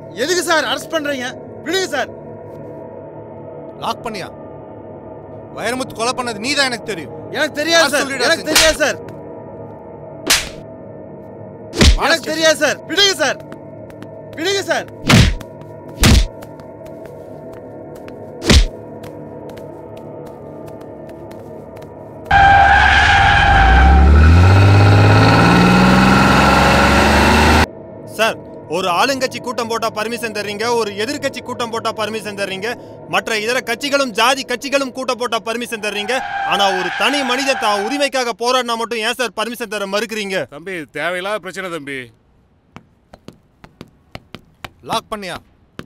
எதுக்கு sir arrest பண்றீங்க விடுங்க சார் லாக் பண்ணியா வைரமுத்து கொலை பண்ணது நீ தான் எனக்கு தெரியும் எனக்கு தெரியாது நான் சார் சொல்லிடுறேன் எனக்கு செஞ்சு. தெரியாது சார் எனக்கு தெரியாது சார் விடுங்க சார் விடுங்க சார் சார் ஒரு ஆளுங்கட்சி கூட்டம் போட்டா பர்மிஷன் தர்றீங்க ஒரு எதிர்க்கட்சி கூட்டம் போட்டா பர்மிஷன் தர்றீங்க மற்ற இதர கட்சிகளும் ஜாதி கட்சிகளும் கூட்டம் போட்டா பர்மிஷன் தர்றீங்க ஆனா ஒரு தனி மனிதன் தான் உரிமைக்காக போராடினா மட்டும் ஏன் சார் பர்மிஷன் தர மறுக்கிறீங்க தம்பி இது தேவையில்லாத பிரச்சனை தம்பி லாக் பண்ணியா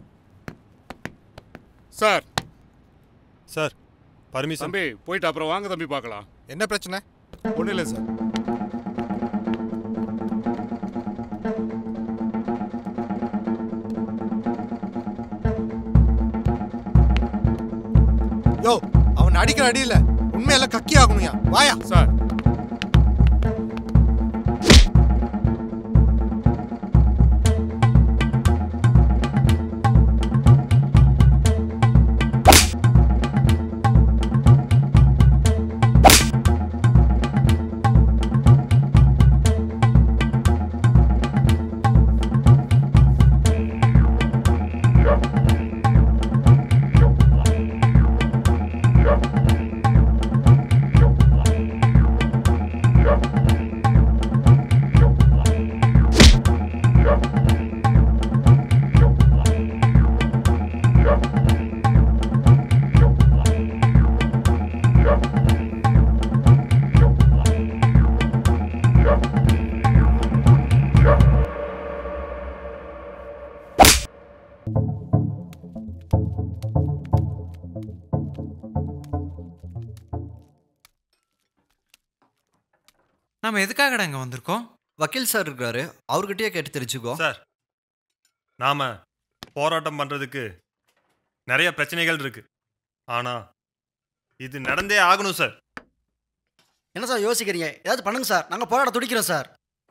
சார் சார் பர்மிஷன் தம்பி போயிட்டு அப்புறம் வாங்க தம்பி பார்க்கலாம் என்ன பிரச்சனை ஒன்றும் இல்லை சார் யோ அவன் அடிக்கிற அடியில உண்மையெல்லாம் கக்கி ஆகணும்யா வாயா சார் நாம எதுக்காகடா இங்க வந்திருக்கோம் வக்கீல் சார் இருக்காரு அவர்கிட்டயே கேட்டு தெரிஞ்சுக்கோ சார் நாம போராட்டம் பண்றதுக்கு நிறைய பிரச்சனைகள் இருக்கு ஆனா இது நடந்தே ஆகணும் சார் என்ன சார் யோசிக்கிறீங்க ஏதாவது பண்ணுங்க சார் நாங்கள் போராட துடிக்கிறோம் சார்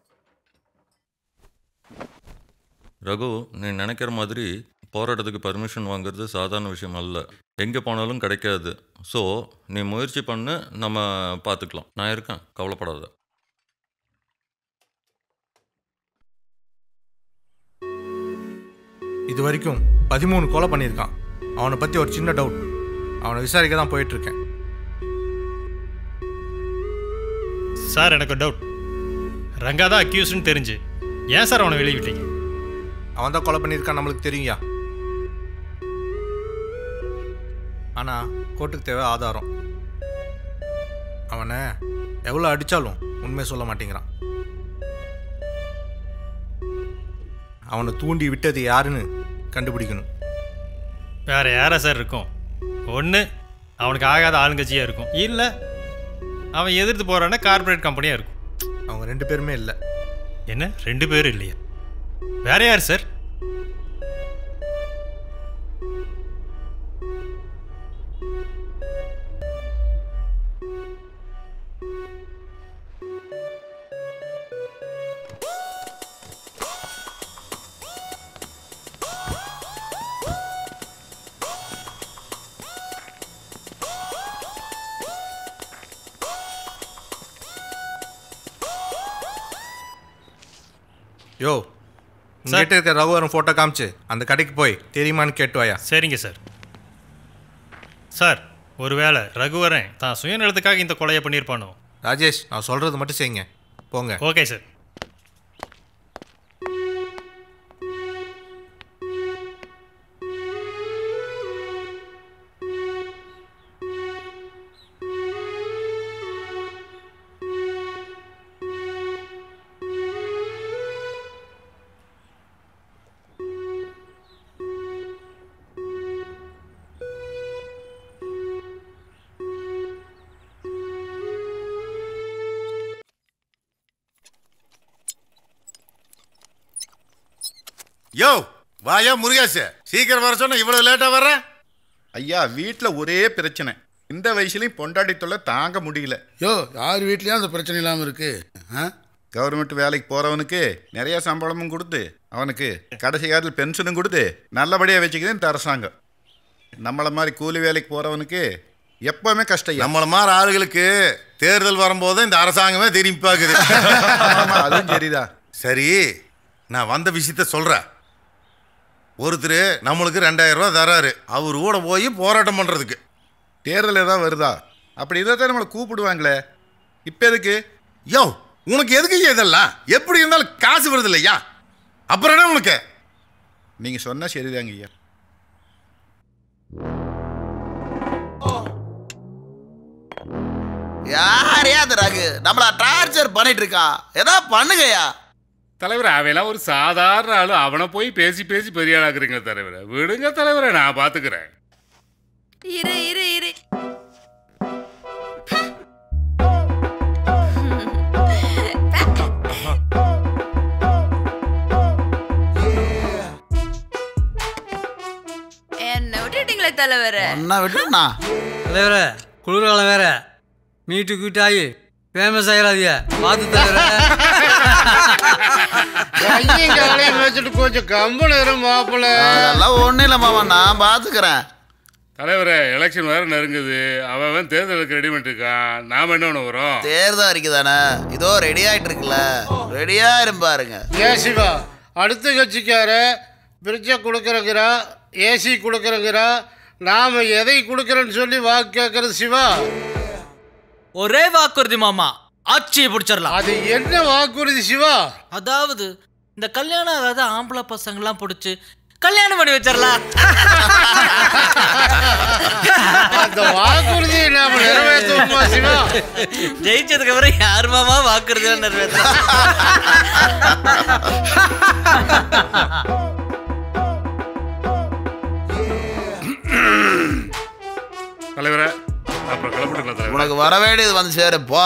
ரகு நீ நினைக்கிற மாதிரி போராட்டத்துக்கு பர்மிஷன் வாங்குறது சாதாரண விஷயம் அல்ல எங்கே போனாலும் கிடைக்காது ஸோ நீ முயற்சி பண்ணு நம்ம பார்த்துக்கலாம் நான் இருக்கேன் கவலைப்படாத இது வரைக்கும் பதிமூணு கொலை பண்ணியிருக்கான் அவனை பற்றி ஒரு சின்ன டவுட் அவனை விசாரிக்க தான் போயிட்டு இருக்கேன் சார் எனக்கு டவுட் ரங்கா தான் அக்யூஸ்னு தெரிஞ்சு ஏன் சார் அவனை வெளியே விட்டீங்க அவன் தான் கொலை பண்ணியிருக்கான் நம்மளுக்கு தெரியுங்க ஆனால் கோர்ட்டுக்கு தேவை ஆதாரம் அவனை எவ்வளோ அடித்தாலும் உண்மையை சொல்ல மாட்டேங்கிறான் அவனை தூண்டி விட்டது யாருன்னு கண்டுபிடிக்கணும் வேற யாரா சார் இருக்கும் ஒன்று அவனுக்கு ஆகாத ஆளுங்கட்சியாக இருக்கும் இல்லை அவன் எதிர்த்து போகிறான்னா கார்ப்பரேட் கம்பெனியாக இருக்கும் அவங்க ரெண்டு பேருமே இல்லை என்ன ரெண்டு பேரும் இல்லையா வேற யார் சார் யோ உங்ககிட்ட இருக்க ரகுவரன் ஃபோட்டோ காமிச்சு அந்த கடைக்கு போய் தெரியுமான்னு கேட்டு வாயா சரிங்க சார் சார் ஒருவேளை ரகுவரன் தான் சுயநலத்துக்காக இந்த கொலையை பண்ணியிருப்பானோ ராஜேஷ் நான் சொல்கிறது மட்டும் செய்யுங்க போங்க ஓகே சார் யோ வாயா முருகேசு சீக்கிரம் வர சொன்ன இவ்வளவு லேட்டா வர்ற ஐயா வீட்டில் ஒரே பிரச்சனை இந்த வயசுலையும் பொண்டாட்டி தொல்லை தாங்க முடியல யோ யார் வீட்லயும் அந்த பிரச்சனை இல்லாமல் இருக்கு ஆ கவர்மெண்ட் வேலைக்கு போறவனுக்கு நிறைய சம்பளமும் கொடுத்து அவனுக்கு கடைசி காலத்தில் பென்ஷனும் கொடுத்து நல்லபடியாக வச்சுக்கிறேன் இந்த அரசாங்கம் நம்மளை மாதிரி கூலி வேலைக்கு போகிறவனுக்கு எப்பவுமே கஷ்டம் ஐயா. நம்மள மாதிரி ஆளுகளுக்கு தேர்தல் வரும்போது இந்த அரசாங்கமே திரும்பி பார்க்குது ஆமா, அதுவும் சரிதான் சரி நான் வந்த விஷயத்த சொல்கிறேன் ஒருத்தர் நம்மளுக்கு ரெண்டாயிரம் ரூபா தராரு அவர் கூட போய் போராட்டம் பண்ணுறதுக்கு தேர்தல் ஏதாவது வருதா அப்படி இதை தான் நம்மளை கூப்பிடுவாங்களே இப்போ எதுக்கு யோ உனக்கு எதுக்கு ஐயா இதெல்லாம் எப்படி இருந்தாலும் காசு வருது இல்லையா அப்புறம் என்ன உனக்கு நீங்கள் சொன்னால் சரிதாங்க ஐயா யாரையா அந்த ரகு நம்மள டார்ச்சர் பண்ணிட்டு இருக்கான் ஏதோ பண்ணுங்கய்யா தலைவர் அவெல்லாம் ஒரு சாதாரண ஆளு அவனை போய் பேசி பேசி பெரிய ஆளாக்குறீங்க தலைவரை விடுங்க தலைவரை நான் பாத்துக்கிறேன் இரு இரு இரு என்ன விட்டுட்டீங்களே தலைவர என்ன விட்டுனா தலைவரே குளிர்காலம் வேற மீட்டு கூட்டாயி ஃபேமஸ் ஆகிறாதிய பார்த்து தலைவரே கையும் காலையும் வச்சுட்டு கொஞ்சம் கம்பளம் இரு மாப்பிள்ள அதெல்லாம் ஒண்ணும் இல்ல மாமா நான் பாத்துக்கிறேன் தலைவரே எலெக்ஷன் வேற நெருங்குது அவன் அவன் தேர்தலுக்கு ரெடி பண்ணிட்டு இருக்கான் நாம என்ன பண்ண வரோம் தேர்தல் அறிக்கை தானே இதோ ரெடி ஆயிட்டு இருக்குல்ல ரெடியா பாருங்க ஏன் சிவா அடுத்த கட்சிக்கார பிரிட்ஜை கொடுக்குறங்கிறா ஏசி கொடுக்குறங்கிறா நாம எதை கொடுக்குறோன்னு சொல்லி வாக்கு கேட்கறது சிவா ஒரே வாக்குறுதி மாமா ஆட்சியை பிடிச்சிடலாம் அது என்ன வாக்குறுதி சிவா அதாவது இந்த கல்யாணம் ஆகாத ஆம்பளை பசங்களாம் பிடிச்சி கல்யாணம் பண்ணி வச்சிடலாம் அந்த வாக்குறுதியை நாம நிறைவேற்றுவோமா சிவா ஜெயிச்சதுக்கு அப்புறம் யார் மாமா வாக்குறுதி நிறைவேற்ற தலைவரே அப்புறம் கிளம்பிட்டுங்களா தலைவர் உனக்கு வர வேண்டியது வந்து சேரு போ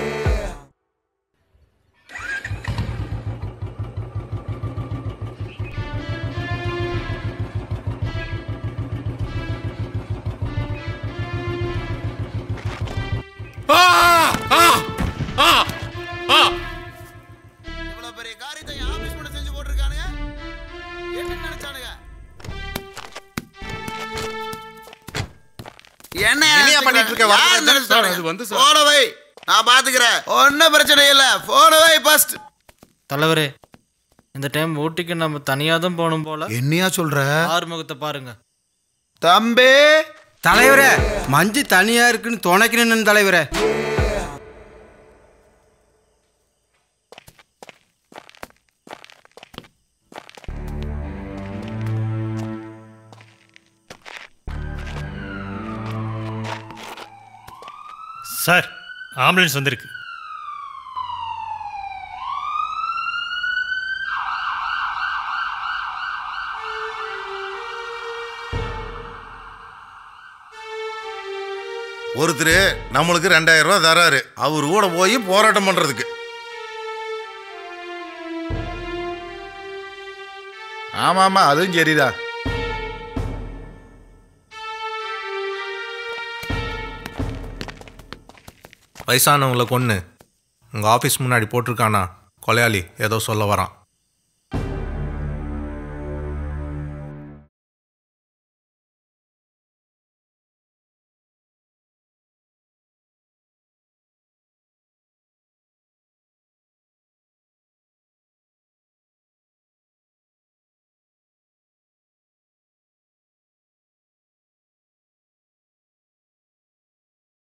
ஆ! ஆ! ஆ! ஆ! இவ்வளவு பெரிய காரியத்தை என் ஆபீஸ் மட்டும் செஞ்சு போட்டிருக்கானுங்க என்ன நினைச்சானுங்க என்ன என்னையா பண்ணிட்டு இருக்க? யார் வந்து- நினைச்சானுங்க? சார், அது வந்து சார். போன வை நான் பாத்துக்கிறேன் ஒன்னும் பிரச்சனை இல்ல போன வை ஃபர்ஸ்ட் தலைவரே இந்த டைம் ஓட்டிக்கு நம்ம தனியாக தான் போகணும் போல என்னையா சொல்ற ஆறுமுகத்தை பாருங்க தம்பி தலைவரே மஞ்சு தனியா இருக்குன்னு துணைக்கணும் தலைவரே சார் ஆம்புலன்ஸ் வந்திருக்கு ஒருத்தர் நம்மளுக்கு ரெண்டாயிரம் ரூபா தராரு அவர் கூட போய் போராட்டம் பண்ணுறதுக்கு ஆமாம் ஆமாம் அதுவும் சரிதான் வயசானவங்களை கொன்று உங்கள் ஆஃபீஸ் முன்னாடி போட்டிருக்கானா கொலையாளி ஏதோ சொல்ல வரான்